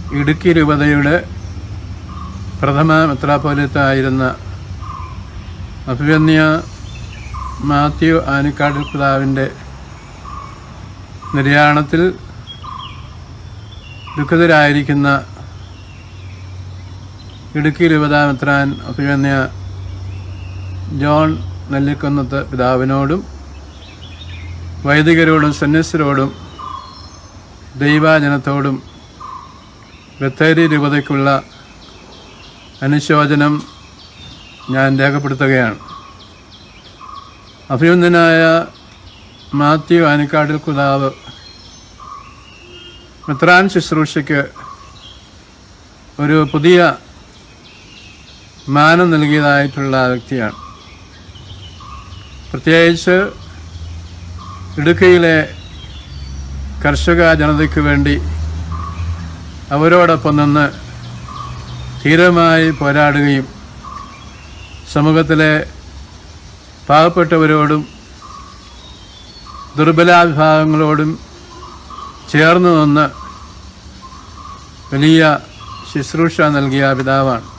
ഇടുക്കി രൂപതയുടെ പ്രഥമ മെത്രാപ്പോലിത്തായിരുന്ന അഭിവന്യ മാത്യു ആനിക്കാട്ടിൽ പിതാവിൻ്റെ നിര്യാണത്തിൽ ദുഃഖിതരായിരിക്കുന്ന ഇടുക്കി രൂപതാമെത്രാൻ അഭിമന്യ ജോൺ നെല്ലിക്കുന്നത്ത് പിതാവിനോടും വൈദികരോടും സന്യസ്തരോടും ദൈവജനത്തോടും ബത്തേരി രൂപതയ്ക്കുള്ള അനുശോചനം ഞാൻ രേഖപ്പെടുത്തുകയാണ് അഭിനന്ദനായ മാത്യു ആനിക്കാട്ടിൽ കുതാവ് മെത്രാൻ ശുശ്രൂഷയ്ക്ക് ഒരു പുതിയ മാനം നൽകിയതായിട്ടുള്ള വ്യക്തിയാണ് പ്രത്യേകിച്ച് ഇടുക്കിയിലെ കർഷക ജനതയ്ക്ക് വേണ്ടി അവരോടൊപ്പം നിന്ന് ധീരമായി പോരാടുകയും സമൂഹത്തിലെ പാവപ്പെട്ടവരോടും ദുർബലാവിഭാഗങ്ങളോടും ചേർന്ന് നിന്ന് വലിയ ശുശ്രൂഷ നൽകിയ പിതാവാണ്